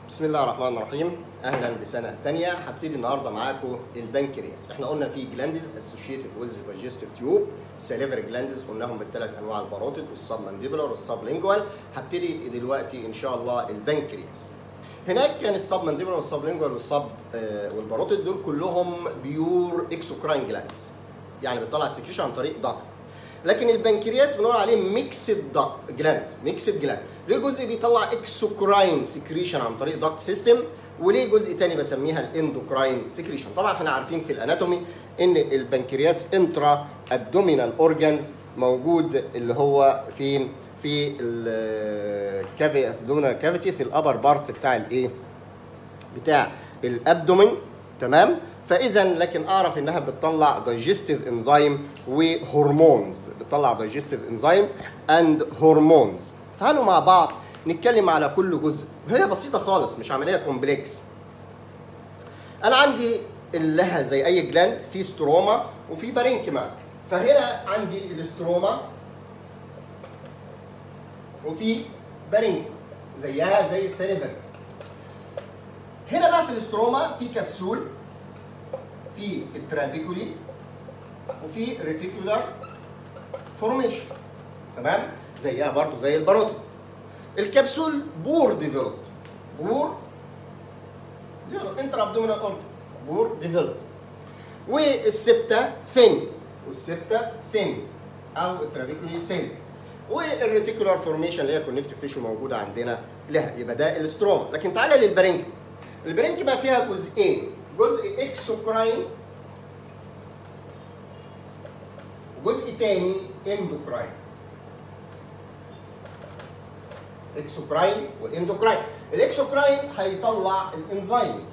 بسم الله الرحمن الرحيم اهلا بسنه ثانيه هبتدي النهارده معاكم البنكرياس احنا قلنا في جلاندز اسوشيتد ويز دايجستيف تيوب السليفري جلاندز قلناهم بالثلاث انواع الباروتيد والسب مانديبولار والسب لينجوال هبتدي دلوقتي ان شاء الله البنكرياس هناك كان السب مانديبولار والسب لينجوال والسب آه والباروتيد دول كلهم بيور اكسوكراين جلاندز يعني بتطلع السكريشن عن طريق ضغط لكن البنكرياس بنقول عليه ميكسد ضغط جلاند ميكسد جلاند ليه جزء بيطلع اكسوكراين سكريشن عن طريق ضغط سيستم وليه جزء تاني بسميها الاندوكراين سكريشن طبعا احنا عارفين في الاناتومي ان البنكرياس انترا ابدومينال اورجانز موجود اللي هو فين في الكافي ابدومينال كافيتي في الابر بارت بتاع الايه بتاع الابدومين تمام فاذا لكن اعرف انها بتطلع دايجستيف انزيم وهرمونز بتطلع دايجستيف انزيمز اند هرمونز تعالوا مع بعض نتكلم على كل جزء وهي بسيطه خالص مش عمليه كومبلكس انا عندي لها زي اي جلاند في ستروما وفي بارينكما فهنا عندي الاستروما وفي بارينكما زيها زي السليفر هنا بقى في الاستروما في كبسول في الترابيكولي وفي ريتيكولار فورميشن تمام زيها برضو زي الباروتيد الكبسول بور ديفلوبد بور ديفلوبد انتر ابدومينال اورجن بور ديفلوبد والسبتة ثين والسبتة ثين او الترابيكولي ثين والريتيكولار فورميشن اللي هي كونكتيف تيشو موجوده عندنا لها يبقى ده الاستروما لكن تعالى للبرينكما البرينكما فيها جزئين جزء اكسوكراين وجزء تاني اندوكراين اكسوكراين واندوكراين الاكسوكراين هيطلع الانزيمز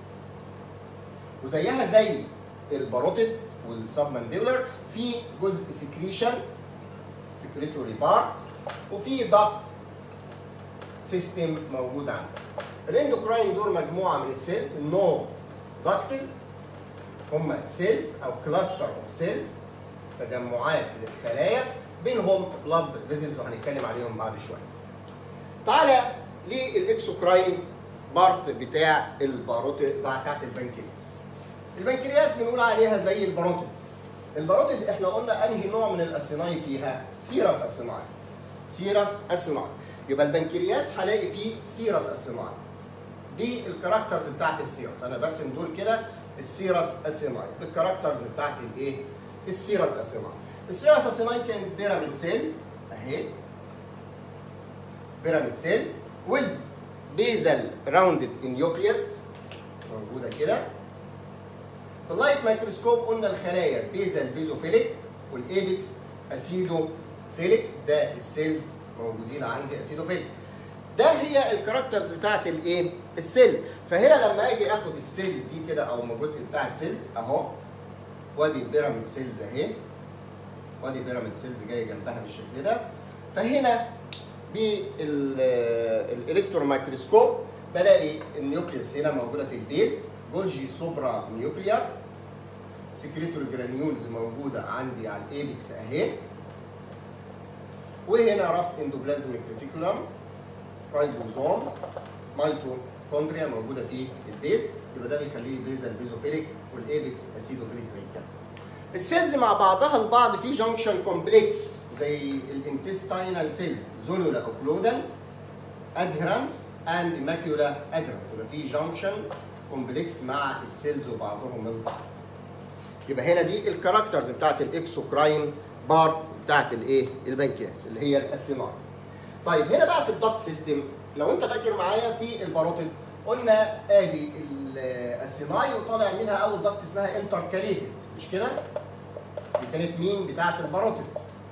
وزيها زي الباروتيد والسبمانديبولار في جزء سكريشن سكريتوري بارت وفي ضغط سيستم موجود عندك الاندوكراين دول مجموعه من السيلز النو داكتز هم سيلز او كلاستر اوف سيلز تجمعات للخلايا بينهم بلاد فيزلز وهنتكلم عليهم بعد شويه. تعالى للاكسوكراين بارت بتاع الباروتيد بتاعت البنكرياس. البنكرياس بنقول عليها زي الباروتيد. الباروتيد احنا قلنا انهي نوع من الاسيناي فيها؟ سيرس اسيناي. سيرس اسيناي. يبقى البنكرياس هلاقي فيه سيرس اسيناي. دي الكاركترز بتاعت السيرس انا برسم دول كده السيرس اسيناي بالكاركترز بتاعت الايه السيرس اسيناي السيرس اسيناي كانت بيراميد سيلز اهي بيراميد سيلز ويز بيزل راوندد نيوكليوس موجوده كده اللايت مايكروسكوب قلنا الخلايا بيزل بيزوفيليك والايبكس اسيدوفيليك ده السيلز موجودين عندي اسيدوفيليك ده هي الكاركترز بتاعت الايه؟ السيلز فهنا لما اجي اخد السيل دي كده او الجزء بتاع السيلز اهو وادي البيراميد سيلز اهي وادي بيراميد سيلز جايه جنبها بالشكل ده فهنا بالالكترون مايكروسكوب بلاقي النيوكليوس هنا موجوده في البيز جولجي سوبرا نيوكليار سكريتوري جرانيولز موجوده عندي على الايبكس اهي وهنا رف اندوبلازميك ريتيكولم رايبوزومز ميتوكوندريا موجوده في البيز يبقى ده بيخليه بيزل بيزوفيليك والايبكس اسيدوفيليك زي كده. السيلز مع بعضها البعض في جانكشن كومبلكس زي الانتستينال سيلز زونولا اوكلودنس ادهرنس اند ماكيولا ادهرنس يبقى في جانكشن كومبلكس مع السيلز وبعضهم البعض. يبقى هنا دي الكاركترز بتاعت الاكسوكراين بارت بتاعت الايه؟ البنكرياس اللي هي الاسيناي. طيب هنا بقى في الضغط سيستم لو انت فاكر معايا في الباروتيد قلنا ادي السيناي وطالع منها اول ضغط اسمها انتركاليتد مش كده؟ دي كانت مين بتاعه الباروتيد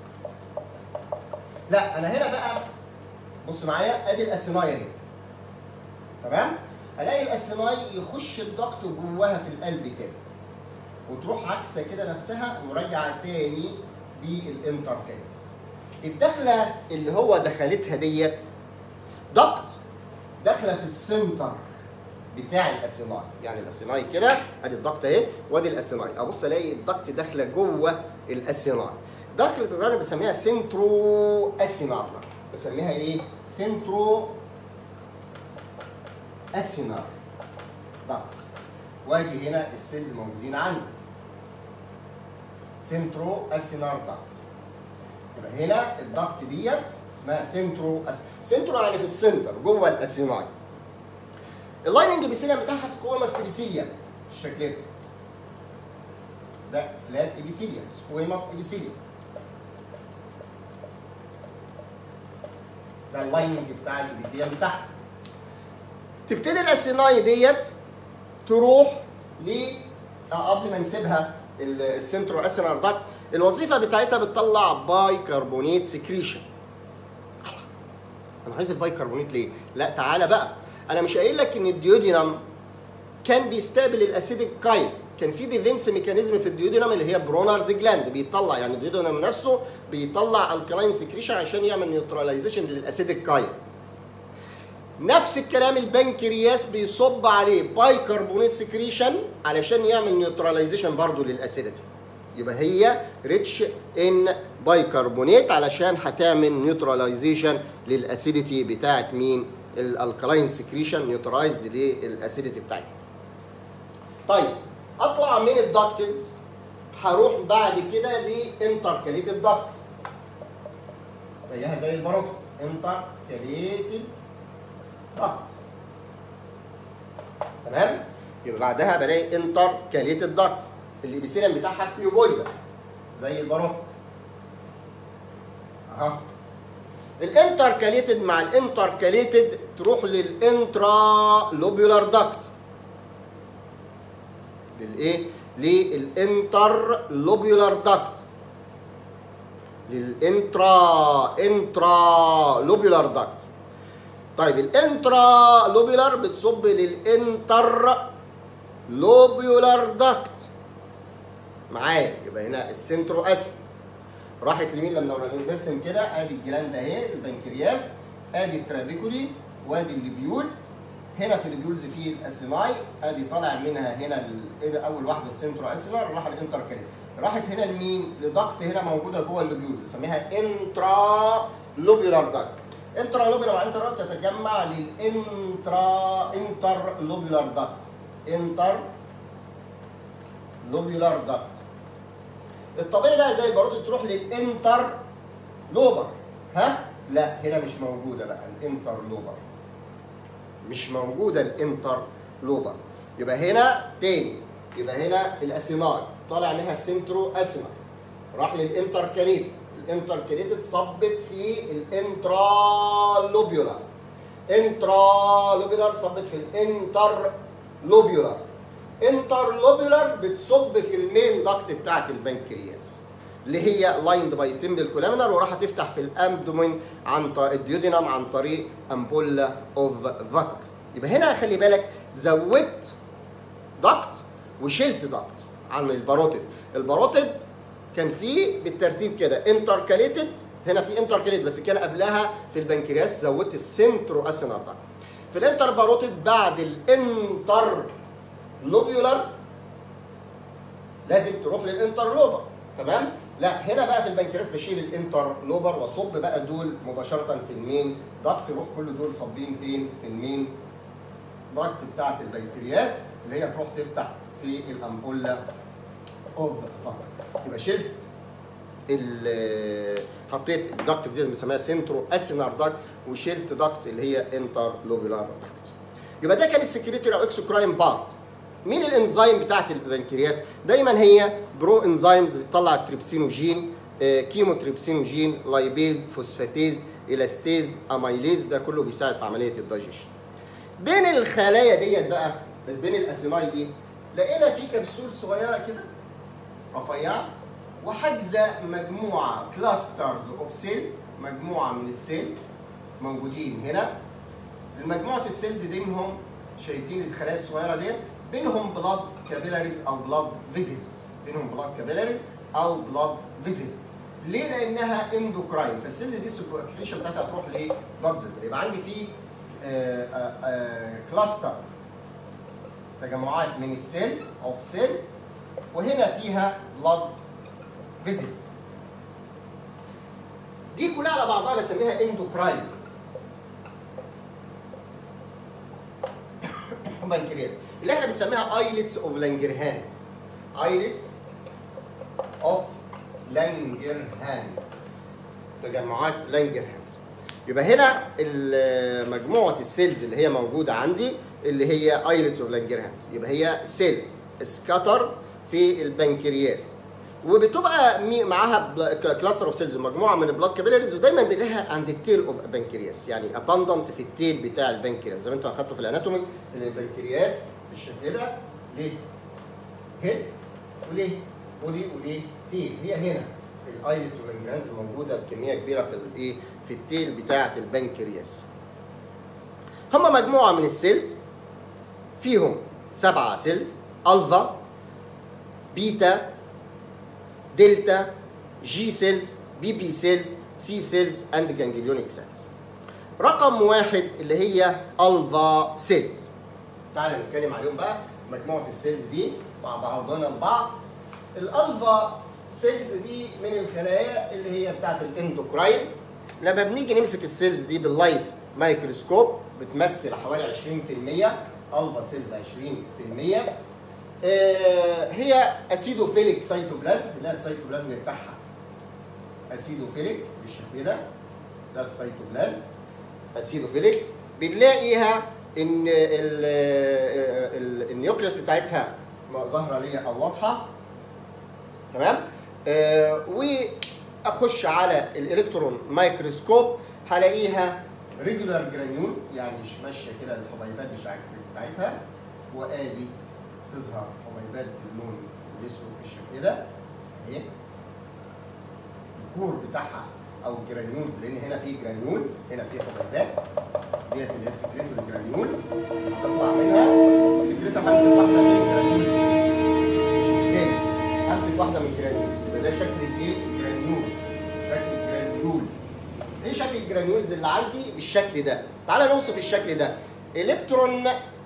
لا انا هنا بقى بص معايا ادي الاسيناي اهي تمام؟ الاقي الاسيناي يخش الضغط جواها في القلب كده وتروح عكسه كده نفسها وراجعه تاني بالانتركاليتد الدخله اللي هو دخلتها ديت ضغط داخله في السنتر بتاع الاسيناي يعني الاسيناي كده ادي الضغط اهي وادي الاسيناي ابص الاقي الضغط داخله جوه الاسيناي دخلة الغالب بسميها سنترو اسيناي بسميها ايه؟ سنترو اسينار داكت واجي هنا السيلز موجودين عندي سنترو اسينار داكت يبقى هنا الدكت ديت اسمها سنترو أس... سنترو يعني في السنتر جوه الاسيناي اللايننج ابيثيليوم بتاعها سكويماس ابيثيليوم بالشكل ده ده فلات ابيثيليوم سكويماس ابيثيليوم ده اللايننج بتاع الابيثيليوم بتاعها تبتدي الاسيناي ديت تروح ل آه، قبل ما نسيبها ال- السنترو اسينار داكت الوظيفه بتاعتها بتطلع باي كربونيت سكريشن انا عايز الباي كربونيت ليه؟ لا تعالى بقى انا مش قايل لك ان الديودينم كان بيستقبل الاسيديك كاين كان في ديفنس ميكانيزم في الديودينم اللي هي برونرز جلاند بيطلع يعني الديودينم نفسه بيطلع الكلاين سكريشن عشان يعمل نيوتراليزيشن للاسيديك كاين نفس الكلام البنكرياس بيصب عليه باي كربونيت سكريشن علشان يعمل نيوتراليزيشن برضه للاسيديتي يبقى هي ريتش ان بايكربونات علشان هتعمل نيوتراليزيشن للاسيديتي بتاعت مين الالكلاين سكريشن نيوترايزد للاسيديتي بتاعتنا طيب اطلع من الدكتز هروح بعد كده لانتركاليتد دكت زيها زي الباروتو انتركاليتد دكت تمام يبقى بعدها بلاقي انتركاليتد دكت الابيثيليوم بتاعها كيوبويدا زي الباروت اها الانتركاليتد مع الانتركاليتد تروح للانترا لوبيولار داكت للايه للانتر لوبيولار داكت للانترا انترا لوبيولار داكت طيب الانترا لوبيولار بتصب للانتر لوبيولار داكت معايا يبقى هنا السنترو اسفل راحت لمين لما نرسم كده ادي الجلاند اهي البنكرياس ادي الترافيكولي وادي الليبيولز هنا في الليبيولز في الاسيماي ادي طالع منها هنا ال- اول واحده السنترو اسيلر راح الانتركاليت راحت هنا لمين؟ لضغط هنا موجوده جوه اللوبيولز نسميها انترا لوبيولار داكت انترا لوبيولار مع انترا تتجمع للانترا انتر لوبيولار داكت انتر لوبيولار داكت الطبيعي بقى زي الباروت تروح للانتر لوبر ها لا هنا مش موجوده بقى الانتر لوبر مش موجوده الانتر لوبر يبقى هنا تاني يبقى هنا الاسيماي طالع منها السنترو اسيما راح للانتر كاليتد الانتر كاليتد صبت في الانترا لوبيولار انترا لوبيولار صبت في الانتر لوبيولار انترلوبيولار بتصب في المين داكت بتاعت البنكرياس اللي هي لايند باي سيمبل كولامينر وراح تفتح في الابدومين عن طريق الديودينام عن طريق امبولا اوف فاتر يبقى هنا خلي بالك زودت داكت وشلت داكت عن الباروتيد الباروتيد كان فيه بالترتيب كده انتركاليتد هنا في انتركاليتد بس كان قبلها في البنكرياس زودت السنترو اسينار داكت في الانتر باروتيد بعد الانتر لوبيولار لازم تروح للانترلوبر تمام لا هنا بقى في البنكرياس بشيل الانترلوبر واصب بقى دول مباشره في المين ضغط يروح كل دول صابين فين في المين ضغط بتاعه البنكرياس اللي هي تروح تفتح في الامبولا اوف فقط يبقى شلت ال- حطيت الضغط دي بنسميها سنترو اسينار ضغط وشلت ضغط اللي هي انتر لوبيولار ضغط يبقى ده كان السكريتري او اكسوكراين بارت مين الانزيم بتاعت البنكرياس دايما هي برو انزيمز بتطلع التريبسينوجين آه، كيموتريبسينوجين لايبيز فوسفاتيز الاستيز اميليز ده كله بيساعد في عمليه الدايجيشن بين الخلايا ديت بقى بين الاسيماي دي لقينا في كبسول صغيره كده رفيعه وحاجزه مجموعه كلاسترز اوف سيلز مجموعه من السيلز موجودين هنا المجموعه السيلز دي منهم شايفين الخلايا الصغيره ديت بينهم بلاد كابيلاريز او بلاد فيزلز بينهم بلاد كابيلاريز او بلاد فيزلز ليه؟ لانها اندوكراين فالسيلز دي السكريشن بتاعتها هتروح لبلاد فيزل يبقى عندي في كلاستر تجمعات من السيلز اوف سيلز وهنا فيها بلاد فيزلز دي كلها على بعضها بسميها اندوكراين بنكرياس اللي احنا بنسميها ايلتس اوف لانجرهانز ايلتس اوف لانجرهانز تجمعات لانجرهانز يبقى هنا ال- مجموعه السيلز اللي هي موجوده عندي اللي هي ايلتس اوف لانجرهانز يبقى هي سيلز سكاتر في البنكرياس وبتبقى مي- معاها كلاستر اوف سيلز مجموعه من البلاد كابيلاريز ودايما بنلاقيها عند التيل اوف بنكرياس يعني اباندنت في التيل بتاع البنكرياس زي ما انتوا اخدتوا في الاناتومي ان البنكرياس بالشكل ده ليه هيد وليه ودي وليه تيل هي هنا الايلتس والجرانز موجوده بكميه كبيره في الايه في التيل بتاعه البنكرياس هما مجموعه من السيلز فيهم سبعه سيلز الفا بيتا دلتا جي سيلز بي بي سيلز سي سيلز اند جانجليونيك سيلز رقم واحد اللي هي الفا سيلز تعالى نتكلم عليهم بقى مجموعه السيلز دي مع بعضنا البعض الالفا سيلز دي من الخلايا اللي هي بتاعت الاندوكراين لما بنيجي نمسك السيلز دي باللايت مايكروسكوب بتمثل حوالي 20% الفا سيلز 20% آه، هي اسيدوفيليك سيتوبلازم اللي السيتوبلازم بتاعها اسيدوفيليك بالشكل ده ده السيتوبلازم اسيدوفيليك بنلاقيها ان ال- ال- النيوكليوس بتاعتها ظاهره ليا او واضحه تمام آه واخش على الالكترون مايكروسكوب هلاقيها ريجولار جرانيولز يعني مش ماشيه كده الحبيبات بتاعت- بتاعتها وادي تظهر حبيبات باللون الاسود بالشكل ده اهي الكور بتاعها او الجرانيولز لان هنا في جرانيولز هنا في حبيبات ديت اللي هي سكريتور جرانيولز هتطلع منها سكريتور همسك واحده من الجرانيولز مش السيل همسك واحده من الجرانيولز يبقى ده شكل الايه الجرانيولز شكل الجرانيولز ايه شكل الجرانيولز اللي عندي بالشكل ده تعالى نوصف الشكل ده الكترون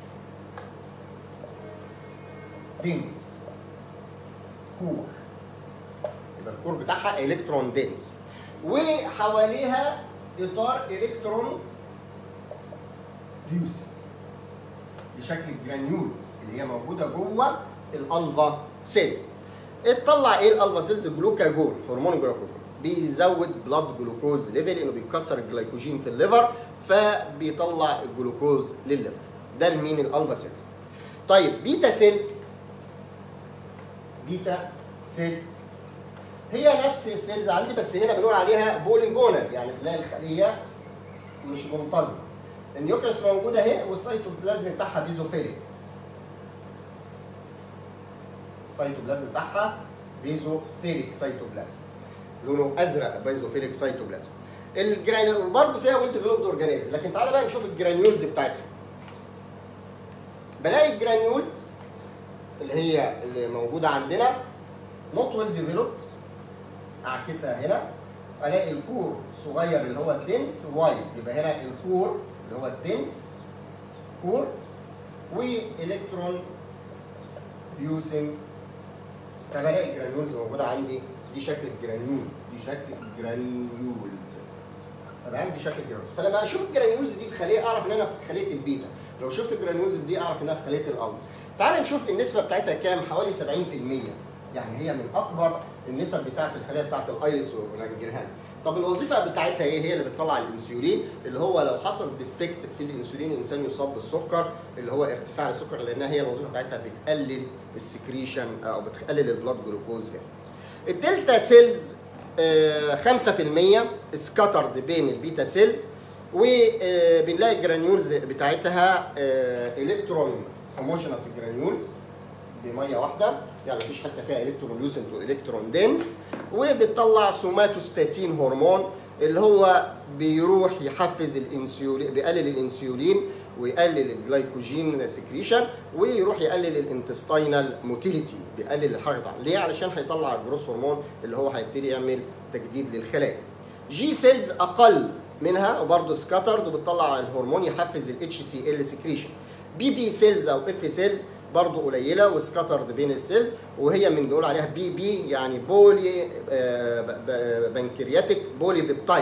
دينس كور يبقى الكور بتاعها الكترون دينس وحواليها اطار الكترون ليوسيد بشكل الجرانيولز اللي هي موجوده جوه الالفا سيلز اتطلع ايه الالفا سيلز جلوكاجون هرمون الجلوكاجون بيزود بلاد جلوكوز ليفل انه بيكسر الجلايكوجين في الليفر فبيطلع الجلوكوز للليفر ده المين الالفا سيلز طيب بيتا سيلز بيتا سيلز هي نفس السيلز عندي بس هنا بنقول عليها بوليجونال يعني بنلاقي الخليه مش منتظمه النيوكليوس موجوده اهي والسيتوبلازم بتاعها بيزوفيليك السيتوبلازم بتاعها بيزوفيليك سيتوبلازم لونه ازرق بيزوفيليك سيتوبلازم الجرانيول برضه فيها ويل ديفلوبد اورجانيز لكن تعالى بقى نشوف الجرانيولز بتاعتها بلاقي الجرانيولز اللي هي اللي موجوده عندنا نوت ويل ديفلوبد اعكسها هنا الاقي الكور صغير اللي هو الدنس وايد يبقى هنا الكور اللي هو الدنس كور والكترون بيوسنج فبلاقي الجرانيولز موجوده عندي دي شكل الجرانيولز دي شكل الجرانيولز تمام دي شكل الجرانيولز فلما اشوف الجرانيولز دي في خليه اعرف ان انا في خليه البيتا لو شفت الجرانيولز دي اعرف انها في خليه الالفا تعال نشوف النسبه بتاعتها كام حوالي 70% يعني هي من اكبر النسب بتاعت الخلايا بتاعت الايلتس والجرهانز طب الوظيفه بتاعتها ايه هي اللي بتطلع الانسولين اللي هو لو حصل ديفكت في الانسولين الانسان يصاب بالسكر اللي هو ارتفاع السكر لانها هي الوظيفه بتاعتها بتقلل السكريشن او بتقلل البلاد جلوكوز هنا الدلتا سيلز آه، 5% سكاترد بين البيتا سيلز وبنلاقي الجرانيولز بتاعتها الكترون هوموجينس جرانيولز بميه واحده يعني مفيش حته فيها الكترون لوسنت والكترون دينس وبتطلع سوماتوستاتين هرمون اللي هو بيروح يحفز الانسولين بيقلل الانسولين ويقلل الجلايكوجين سكريشن ويروح يقلل الانتستينال موتيليتي بيقلل الحركه بتاعته ليه علشان هيطلع الجروس هرمون اللي هو هيبتدي يعمل تجديد للخلايا جي سيلز اقل منها وبرضه سكاترد وبتطلع الهرمون يحفز الاتش سي ال سكريشن بي بي سيلز او اف سيلز برضه قليله وسكاترد بين السيلز وهي من بنقول عليها بي بي يعني بولي آه، ب- ب- بنكرياتيك بولي بيبتايد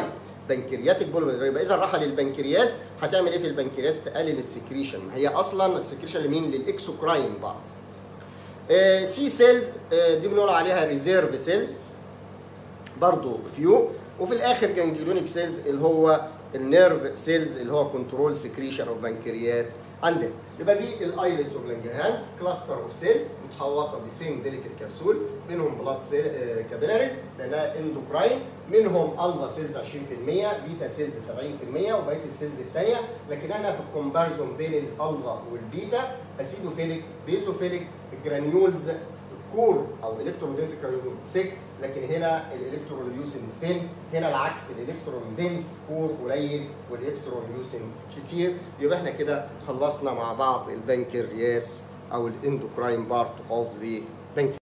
بنكرياتيك بوليمر يبقى اذا راح للبنكرياس هتعمل ايه في البنكرياس تقلل السكريشن هي اصلا السكريشن لمين للاكسوكراين بعض سي سيلز دي بنقول عليها ريزيرف سيلز برضو فيو وفي الاخر جانجليونيك سيلز اللي هو النيرف سيلز اللي هو كنترول سكريشن اوف بنكرياس عندنا يبقى دي الايلتس اوف لانجرهانز كلاستر اوف سيلز متحوطه بسيم ديليكت كبسول منهم بلاد كابيلاريز لانها اندوكراين منهم الفا سيلز 20% بيتا سيلز 70% وبقيه السيلز الثانيه لكن احنا في الكومباريزون بين الالفا والبيتا اسيدوفيليك بيزوفيليك جرانيولز كور او الكترون دنس سيك لكن هنا الالكترون ليوسن ثين هنا العكس الالكترون دنس كور قليل والالكترون ليوسن كتير يبقى احنا كده خلصنا مع بعض البنكرياس او الاندوكراين بارت اوف ذا بنكرياس